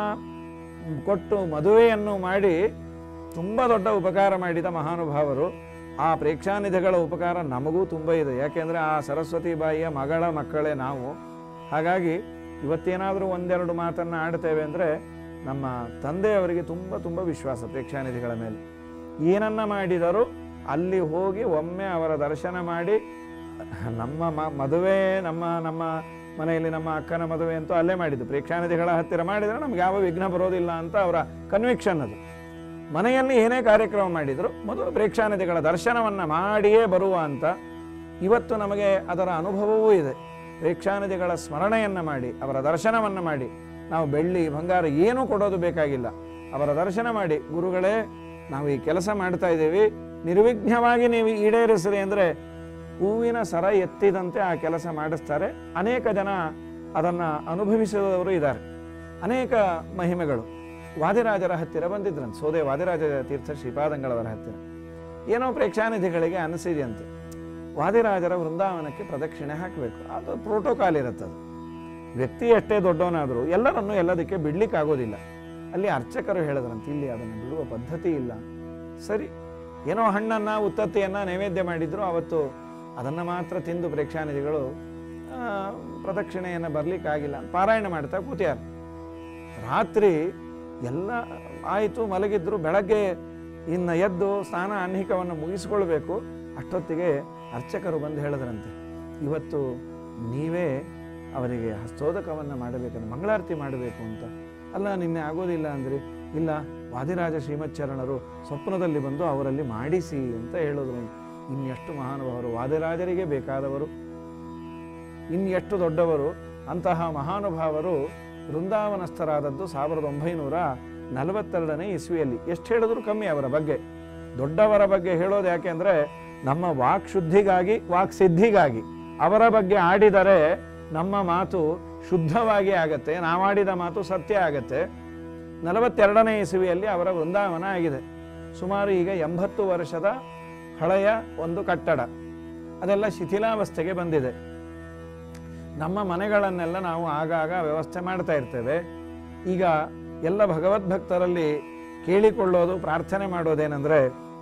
ಕೊಟ್ಟು ಮದುವೆಯನ್ನು ಮಾಡಿ ತುಂಬ ದೊಡ್ಡ ಉಪಕಾರ ಮಾಡಿದ ಮಹಾನುಭಾವರು ಆ ಪ್ರೇಕ್ಷಾನಿಧಿಗಳ ಉಪಕಾರ ನಮಗೂ ತುಂಬ ಇದೆ ಯಾಕೆಂದರೆ ಆ ಸರಸ್ವತಿ ಬಾಯಿಯ ಮಗಳ ಮಕ್ಕಳೇ ನಾವು ಹಾಗಾಗಿ ಇವತ್ತೇನಾದರೂ ಒಂದೆರಡು ಮಾತನ್ನು ಆಡ್ತೇವೆ ಅಂದರೆ ನಮ್ಮ ತಂದೆಯವರಿಗೆ ತುಂಬ ತುಂಬ ವಿಶ್ವಾಸ ಪ್ರೇಕ್ಷಾನಿಧಿಗಳ ಮೇಲೆ ಏನನ್ನ ಮಾಡಿದರೂ ಅಲ್ಲಿ ಹೋಗಿ ಒಮ್ಮೆ ಅವರ ದರ್ಶನ ಮಾಡಿ ನಮ್ಮ ಮ ಮದುವೆ ನಮ್ಮ ನಮ್ಮ ಮನೆಯಲ್ಲಿ ನಮ್ಮ ಅಕ್ಕನ ಮದುವೆ ಅಂತೂ ಅಲ್ಲೇ ಮಾಡಿದ್ದು ಪ್ರೇಕ್ಷಾನಿಧಿಗಳ ಹತ್ತಿರ ಮಾಡಿದರೆ ನಮ್ಗೆ ಯಾವ ವಿಘ್ನ ಬರೋದಿಲ್ಲ ಅಂತ ಅವರ ಕನ್ವಿಕ್ಷನ್ ಅದು ಮನೆಯಲ್ಲಿ ಏನೇ ಕಾರ್ಯಕ್ರಮ ಮಾಡಿದರೂ ಮೊದಲು ಪ್ರೇಕ್ಷಾನಿಧಿಗಳ ದರ್ಶನವನ್ನು ಮಾಡಿಯೇ ಬರುವ ಅಂತ ಇವತ್ತು ನಮಗೆ ಅದರ ಅನುಭವವೂ ಇದೆ ಪ್ರೇಕ್ಷಾನಿಧಿಗಳ ಸ್ಮರಣೆಯನ್ನು ಮಾಡಿ ಅವರ ದರ್ಶನವನ್ನು ಮಾಡಿ ನಾವು ಬೆಳ್ಳಿ ಬಂಗಾರ ಏನೂ ಕೊಡೋದು ಬೇಕಾಗಿಲ್ಲ ಅವರ ದರ್ಶನ ಮಾಡಿ ಗುರುಗಳೇ ನಾವು ಈ ಕೆಲಸ ಮಾಡ್ತಾ ಇದ್ದೀವಿ ನಿರ್ವಿಘ್ನವಾಗಿ ನೀವು ಈಡೇರಿಸಿರಿ ಅಂದರೆ ಹೂವಿನ ಸರ ಎತ್ತಿದಂತೆ ಆ ಕೆಲಸ ಮಾಡಿಸ್ತಾರೆ ಅನೇಕ ಜನ ಅದನ್ನು ಅನುಭವಿಸಿದವರು ಇದ್ದಾರೆ ಅನೇಕ ಮಹಿಮೆಗಳು ವಾದಿರಾಜರ ಹತ್ತಿರ ಬಂದಿದ್ರಂತೆ ಸೋದೆ ವಾದಿರಾಜ ತೀರ್ಥ ಶ್ರೀಪಾದಂಗಳವರ ಹತ್ತಿರ ಏನೋ ಪ್ರೇಕ್ಷಾನಿಧಿಗಳಿಗೆ ಅನಿಸಿದೆಯಂತೆ ವಾದಿರಾಜರ ವೃಂದಾವನಕ್ಕೆ ಪ್ರದಕ್ಷಿಣೆ ಹಾಕಬೇಕು ಅದು ಪ್ರೋಟೋಕಾಲ್ ಇರುತ್ತೆ ಅದು ವ್ಯಕ್ತಿ ಎಷ್ಟೇ ದೊಡ್ಡವನಾದರೂ ಎಲ್ಲರನ್ನೂ ಎಲ್ಲದಕ್ಕೆ ಬಿಡ್ಲಿಕ್ಕೆ ಆಗೋದಿಲ್ಲ ಅಲ್ಲಿ ಅರ್ಚಕರು ಹೇಳಿದ್ರಂತೆ ಇಲ್ಲಿ ಅದನ್ನು ಬಿಡುವ ಪದ್ಧತಿ ಇಲ್ಲ ಸರಿ ಏನೋ ಹಣ್ಣನ್ನು ಉತ್ತತ್ತಿಯನ್ನು ನೈವೇದ್ಯ ಮಾಡಿದ್ರು ಅವತ್ತು ಅದನ್ನು ಮಾತ್ರ ತಿಂದು ಪ್ರೇಕ್ಷಾನಿಧಿಗಳು ಆ, ಪ್ರದಕ್ಷಿಣೆಯನ್ನು ಬರಲಿಕ್ಕಾಗಿಲ್ಲ ಪಾರಾಯಣ ಮಾಡ್ತಾ ಕೂತ್ಯಾರ ರಾತ್ರಿ ಎಲ್ಲ ಆಯಿತು ಮಲಗಿದ್ರು ಬೆಳಗ್ಗೆ ಇನ್ನು ಎದ್ದು ಸ್ನಾನ ಅನ್ನಿಕವನ್ನು ಮುಗಿಸ್ಕೊಳ್ಬೇಕು ಅಷ್ಟೊತ್ತಿಗೆ ಅರ್ಚಕರು ಬಂದು ಹೇಳಿದ್ರಂತೆ ಇವತ್ತು ನೀವೇ ಅವರಿಗೆ ಹಸ್ತೋದಕವನ್ನು ಮಾಡಬೇಕಂದ್ರೆ ಮಂಗಳಾರತಿ ಮಾಡಬೇಕು ಅಂತ ಅಲ್ಲ ನಿನ್ನೆ ಆಗೋದಿಲ್ಲ ಅಂದ್ರಿ ಇಲ್ಲ ವಾದಿರಾಜ ಶ್ರೀಮಚ್ಚರಣರು ಸ್ವಪ್ನದಲ್ಲಿ ಬಂದು ಅವರಲ್ಲಿ ಮಾಡಿಸಿ ಅಂತ ಹೇಳಿದ್ರು ಇನ್ನೆಷ್ಟು ಮಹಾನುಭಾವರು ವಾದಿರಾಜರಿಗೆ ಬೇಕಾದವರು ಇನ್ನೆಷ್ಟು ದೊಡ್ಡವರು ಅಂತಹ ಮಹಾನುಭಾವರು ವೃಂದಾವನಸ್ಥರಾದದ್ದು ಸಾವಿರದ ಒಂಬೈನೂರ ನಲವತ್ತೆರಡನೇ ಇಸ್ವಿಯಲ್ಲಿ ಎಷ್ಟು ಹೇಳಿದ್ರು ಕಮ್ಮಿ ಅವರ ಬಗ್ಗೆ ದೊಡ್ಡವರ ಬಗ್ಗೆ ಹೇಳೋದು ಯಾಕೆ ಅಂದರೆ ನಮ್ಮ ವಾಕ್ ಶುದ್ಧಿಗಾಗಿ ವಾಕ್ ಸಿದ್ಧಿಗಾಗಿ ಅವರ ಬಗ್ಗೆ ಆಡಿದರೆ ನಮ್ಮ ಮಾತು ಶುದ್ಧವಾಗಿ ಆಗತ್ತೆ ನಾವಾಡಿದ ಮಾತು ಸತ್ಯ ಆಗತ್ತೆ ನಲವತ್ತೆರಡನೇ ಇಸುವಿಯಲ್ಲಿ ಅವರ ವೃಂದಾವನ ಆಗಿದೆ ಸುಮಾರು ಈಗ ಎಂಬತ್ತು ವರ್ಷದ ಹಳೆಯ ಒಂದು ಕಟ್ಟಡ ಅದೆಲ್ಲ ಶಿಥಿಲಾವಸ್ಥೆಗೆ ಬಂದಿದೆ ನಮ್ಮ ಮನೆಗಳನ್ನೆಲ್ಲ ನಾವು ಆಗಾಗ ವ್ಯವಸ್ಥೆ ಮಾಡ್ತಾ ಇರ್ತೇವೆ ಈಗ ಎಲ್ಲ ಭಗವದ್ಭಕ್ತರಲ್ಲಿ ಕೇಳಿಕೊಳ್ಳೋದು ಪ್ರಾರ್ಥನೆ ಮಾಡೋದೇನೆಂದರೆ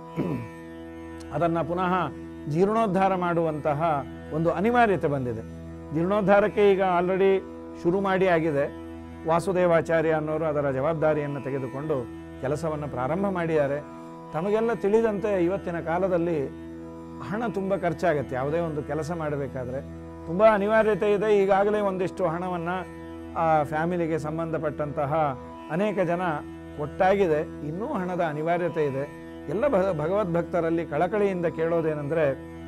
ಅದನ್ನು ಪುನಃ ಜೀರ್ಣೋದ್ಧಾರ ಮಾಡುವಂತಹ ಒಂದು ಅನಿವಾರ್ಯತೆ ಬಂದಿದೆ ಜೀರ್ಣೋದ್ಧಾರಕ್ಕೆ ಈಗ ಆಲ್ರೆಡಿ ಶುರು ಮಾಡಿ ಆಗಿದೆ ವಾಸುದೇವಾಚಾರ್ಯ ಅನ್ನೋರು ಅದರ ಜವಾಬ್ದಾರಿಯನ್ನು ತೆಗೆದುಕೊಂಡು ಕೆಲಸವನ್ನು ಪ್ರಾರಂಭ ಮಾಡಿದ್ದಾರೆ ತಮಗೆಲ್ಲ ತಿಳಿದಂತೆ ಇವತ್ತಿನ ಕಾಲದಲ್ಲಿ ಹಣ ತುಂಬ ಖರ್ಚಾಗತ್ತೆ ಯಾವುದೇ ಒಂದು ಕೆಲಸ ಮಾಡಬೇಕಾದ್ರೆ ತುಂಬ ಅನಿವಾರ್ಯತೆ ಇದೆ ಈಗಾಗಲೇ ಒಂದಿಷ್ಟು ಹಣವನ್ನು ಆ ಫ್ಯಾಮಿಲಿಗೆ ಸಂಬಂಧಪಟ್ಟಂತಹ ಅನೇಕ ಜನ ಕೊಟ್ಟಾಗಿದೆ ಇನ್ನೂ ಹಣದ ಅನಿವಾರ್ಯತೆ ಇದೆ ಎಲ್ಲ ಭ ಭಗವದ್ಭಕ್ತರಲ್ಲಿ ಕಳಕಳಿಯಿಂದ ಕೇಳೋದೇನೆಂದರೆ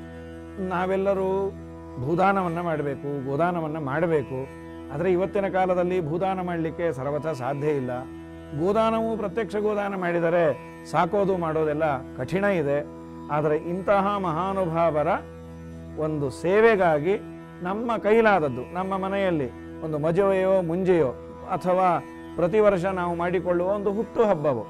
ನಾವೆಲ್ಲರೂ ಭೂದಾನವನ್ನು ಮಾಡಬೇಕು ಗೋದಾನವನ್ನು ಮಾಡಬೇಕು ಆದರೆ ಇವತ್ತಿನ ಕಾಲದಲ್ಲಿ ಭೂದಾನ ಮಾಡಲಿಕ್ಕೆ ಸರ್ವಥ ಸಾಧ್ಯ ಇಲ್ಲ ಗೋದಾನವು ಪ್ರತ್ಯಕ್ಷ ಗೋದಾನ ಮಾಡಿದರೆ ಸಾಕೋದು ಮಾಡೋದೆಲ್ಲ ಕಠಿಣ ಇದೆ ಆದರೆ ಇಂತಹ ಮಹಾನುಭಾವರ ಒಂದು ಸೇವೆಗಾಗಿ ನಮ್ಮ ಕೈಲಾದದ್ದು ನಮ್ಮ ಮನೆಯಲ್ಲಿ ಒಂದು ಮಜವೆಯೋ ಮುಂಜೆಯೋ ಅಥವಾ ಪ್ರತಿ ವರ್ಷ ನಾವು ಮಾಡಿಕೊಳ್ಳುವ ಒಂದು ಹುಟ್ಟು ಹಬ್ಬವೋ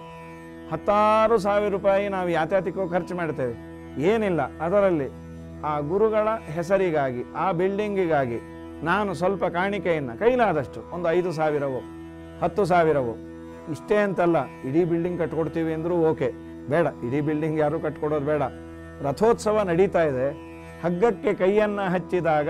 ಹತ್ತಾರು ಸಾವಿರ ರೂಪಾಯಿ ನಾವು ಯಾತ್ಯಾತಿಕೋ ಖರ್ಚು ಮಾಡ್ತೇವೆ ಏನಿಲ್ಲ ಅದರಲ್ಲಿ ಆ ಗುರುಗಳ ಹೆಸರಿಗಾಗಿ ಆ ಬಿಲ್ಡಿಂಗಿಗಾಗಿ ನಾನು ಸ್ವಲ್ಪ ಕಾಣಿಕೆಯನ್ನು ಕೈಲಾದಷ್ಟು ಒಂದು ಐದು ಸಾವಿರವೋ ಹತ್ತು ಸಾವಿರವೋ ಇಷ್ಟೇ ಅಂತಲ್ಲ ಇಡೀ ಬಿಲ್ಡಿಂಗ್ ಕಟ್ಕೊಡ್ತೀವಿ ಅಂದರೂ ಓಕೆ ಬೇಡ ಇಡೀ ಬಿಲ್ಡಿಂಗ್ ಯಾರೂ ಕಟ್ಕೊಡೋದು ಬೇಡ ರಥೋತ್ಸವ ನಡೀತಾ ಇದೆ ಹಗ್ಗಕ್ಕೆ ಕೈಯನ್ನು ಹಚ್ಚಿದಾಗ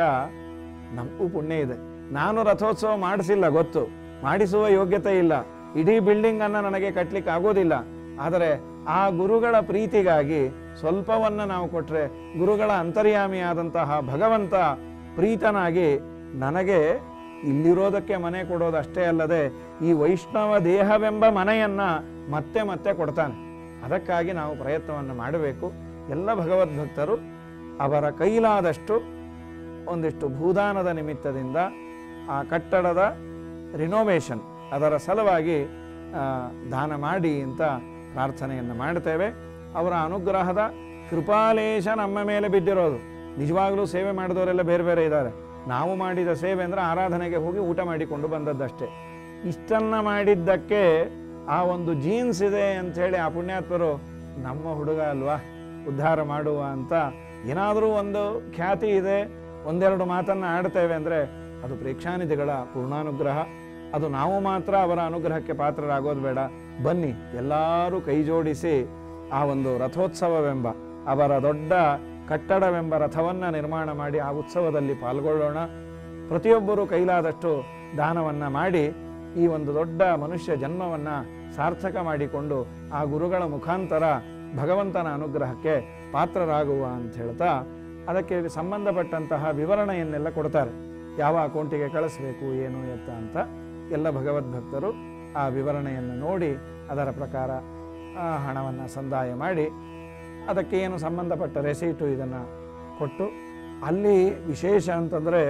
ನಮಗೂ ಪುಣ್ಯ ಇದೆ ನಾನು ರಥೋತ್ಸವ ಮಾಡಿಸಿಲ್ಲ ಗೊತ್ತು ಮಾಡಿಸುವ ಯೋಗ್ಯತೆ ಇಲ್ಲ ಇಡೀ ಬಿಲ್ಡಿಂಗನ್ನು ನನಗೆ ಕಟ್ಟಲಿಕ್ಕೆ ಆಗೋದಿಲ್ಲ ಆದರೆ ಆ ಗುರುಗಳ ಪ್ರೀತಿಗಾಗಿ ಸ್ವಲ್ಪವನ್ನು ನಾವು ಕೊಟ್ಟರೆ ಗುರುಗಳ ಅಂತರ್ಯಾಮಿಯಾದಂತಹ ಭಗವಂತ ಪ್ರೀತನಾಗಿ ನನಗೆ ಇಲ್ಲಿರೋದಕ್ಕೆ ಮನೆ ಕೊಡೋದು ಅಷ್ಟೇ ಅಲ್ಲದೆ ಈ ವೈಷ್ಣವ ದೇಹವೆಂಬ ಮನೆಯನ್ನು ಮತ್ತೆ ಮತ್ತೆ ಕೊಡ್ತಾನೆ ಅದಕ್ಕಾಗಿ ನಾವು ಪ್ರಯತ್ನವನ್ನು ಮಾಡಬೇಕು ಎಲ್ಲ ಭಗವದ್ಭಕ್ತರು ಅವರ ಕೈಲಾದಷ್ಟು ಒಂದಿಷ್ಟು ಭೂದಾನದ ನಿಮಿತ್ತದಿಂದ ಆ ಕಟ್ಟಡದ ರಿನೋವೇಷನ್ ಅದರ ಸಲುವಾಗಿ ಆ, ದಾನ ಮಾಡಿ ಅಂತ ಪ್ರಾರ್ಥನೆಯನ್ನು ಮಾಡ್ತೇವೆ ಅವರ ಅನುಗ್ರಹದ ಕೃಪಾಲೇಶ ನಮ್ಮ ಮೇಲೆ ಬಿದ್ದಿರೋದು ನಿಜವಾಗಲೂ ಸೇವೆ ಮಾಡಿದವರೆಲ್ಲ ಬೇರೆ ಬೇರೆ ಇದ್ದಾರೆ ನಾವು ಮಾಡಿದ ಸೇವೆ ಅಂದರೆ ಆರಾಧನೆಗೆ ಹೋಗಿ ಊಟ ಮಾಡಿಕೊಂಡು ಬಂದದ್ದಷ್ಟೇ ಇಷ್ಟನ್ನ ಮಾಡಿದ್ದಕ್ಕೆ ಆ ಒಂದು ಜೀನ್ಸ್ ಇದೆ ಅಂಥೇಳಿ ಆ ಪುಣ್ಯಾತ್ಮರು ನಮ್ಮ ಹುಡುಗ ಅಲ್ವಾ ಉದ್ಧಾರ ಮಾಡುವ ಅಂತ ಏನಾದರೂ ಒಂದು ಖ್ಯಾತಿ ಇದೆ ಒಂದೆರಡು ಮಾತನ್ನು ಆಡ್ತೇವೆ ಅಂದರೆ ಅದು ಪ್ರೇಕ್ಷಾನಿಧಿಗಳ ಪೂರ್ಣಾನುಗ್ರಹ ಅದು ನಾವು ಮಾತ್ರ ಅವರ ಅನುಗ್ರಹಕ್ಕೆ ಪಾತ್ರರಾಗೋದು ಬೇಡ ಬನ್ನಿ ಎಲ್ಲರೂ ಕೈ ಜೋಡಿಸಿ ಆ ಒಂದು ರಥೋತ್ಸವವೆಂಬ ಅವರ ದೊಡ್ಡ ಕಟ್ಟಡವೆಂಬ ರಥವನ್ನು ನಿರ್ಮಾಣ ಮಾಡಿ ಆ ಉತ್ಸವದಲ್ಲಿ ಪಾಲ್ಗೊಳ್ಳೋಣ ಪ್ರತಿಯೊಬ್ಬರೂ ಕೈಲಾದಷ್ಟು ದಾನವನ್ನು ಮಾಡಿ ಈ ಒಂದು ದೊಡ್ಡ ಮನುಷ್ಯ ಜನ್ಮವನ್ನು ಸಾರ್ಥಕ ಮಾಡಿಕೊಂಡು ಆ ಗುರುಗಳ ಮುಖಾಂತರ ಭಗವಂತನ ಅನುಗ್ರಹಕ್ಕೆ ಪಾತ್ರರಾಗುವ ಅಂತ ಹೇಳ್ತಾ ಅದಕ್ಕೆ ಸಂಬಂಧಪಟ್ಟಂತಹ ವಿವರಣೆಯನ್ನೆಲ್ಲ ಕೊಡ್ತಾರೆ ಯಾವ ಅಕೌಂಟಿಗೆ ಕಳಿಸ್ಬೇಕು ಏನು ಎತ್ತ ಅಂತ ಎಲ್ಲ ಭಗವದ್ಭಕ್ತರು ಆ ವಿವರಣೆಯನ್ನು ನೋಡಿ ಅದರ ಪ್ರಕಾರ ಆ ಹಣವನ್ನು ಸಂದಾಯ ಮಾಡಿ ಅದಕ್ಕೆ ಏನು ಸಂಬಂಧಪಟ್ಟ ರೆಸೀಟು ಇದನ್ನು ಕೊಟ್ಟು ಅಲ್ಲಿ ವಿಶೇಷ ಅಂತಂದರೆ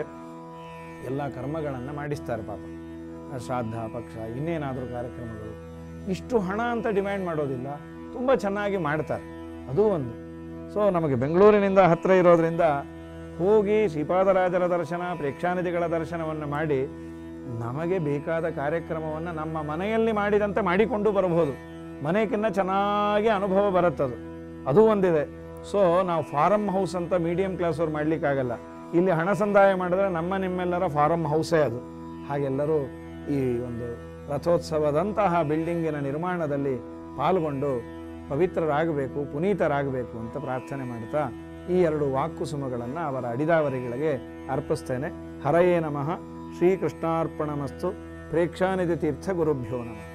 ಎಲ್ಲ ಕರ್ಮಗಳನ್ನು ಮಾಡಿಸ್ತಾರೆ ಪಾಪ ಶ್ರಾದ್ದ ಪಕ್ಷ ಇನ್ನೇನಾದರೂ ಕಾರ್ಯಕ್ರಮಗಳು ಇಷ್ಟು ಹಣ ಅಂತ ಡಿಮ್ಯಾಂಡ್ ಮಾಡೋದಿಲ್ಲ ತುಂಬ ಚೆನ್ನಾಗಿ ಮಾಡ್ತಾರೆ ಅದೂ ಒಂದು ಸೊ ನಮಗೆ ಬೆಂಗಳೂರಿನಿಂದ ಹತ್ತಿರ ಇರೋದ್ರಿಂದ ಹೋಗಿ ಶ್ರೀಪಾದರಾಜರ ದರ್ಶನ ಪ್ರೇಕ್ಷಾನಿಧಿಗಳ ದರ್ಶನವನ್ನು ಮಾಡಿ ನಮಗೆ ಬೇಕಾದ ಕಾರ್ಯಕ್ರಮವನ್ನು ನಮ್ಮ ಮನೆಯಲ್ಲಿ ಮಾಡಿದಂತೆ ಮಾಡಿಕೊಂಡು ಬರಬಹುದು ಮನೆಗಿನ್ನ ಚೆನ್ನಾಗಿ ಅನುಭವ ಬರುತ್ತದು ಅದು ಒಂದಿದೆ ಸೊ ನಾವು ಫಾರಮ್ ಹೌಸ್ ಅಂತ ಮೀಡಿಯಂ ಕ್ಲಾಸ್ ಅವ್ರು ಮಾಡಲಿಕ್ಕಾಗಲ್ಲ ಇಲ್ಲಿ ಹಣ ಸಂದಾಯ ಮಾಡಿದ್ರೆ ನಮ್ಮ ನಿಮ್ಮೆಲ್ಲರ ಫಾರಮ್ ಹೌಸೇ ಅದು ಹಾಗೆಲ್ಲರೂ ಈ ಒಂದು ರಥೋತ್ಸವದಂತಹ ಬಿಲ್ಡಿಂಗಿನ ನಿರ್ಮಾಣದಲ್ಲಿ ಪಾಲ್ಗೊಂಡು ಪವಿತ್ರರಾಗಬೇಕು ಪುನೀತರಾಗಬೇಕು ಅಂತ ಪ್ರಾರ್ಥನೆ ಮಾಡ್ತಾ ಈ ಎರಡು ವಾಕ್ಕುಸುಮಗಳನ್ನು ಅವರ ಅಡಿದಾವರಿಗಳಿಗೆ ಅರ್ಪಿಸ್ತೇನೆ ಹರಯೇ ನಮಃ ಶ್ರೀಕೃಷ್ಣಾರ್ಪಣಮಸ್ತು ಪ್ರೇಕ್ಷಾನಿಧಿ ತೀರ್ಥ ಗುರುಭ್ಯೋ ನಮಃ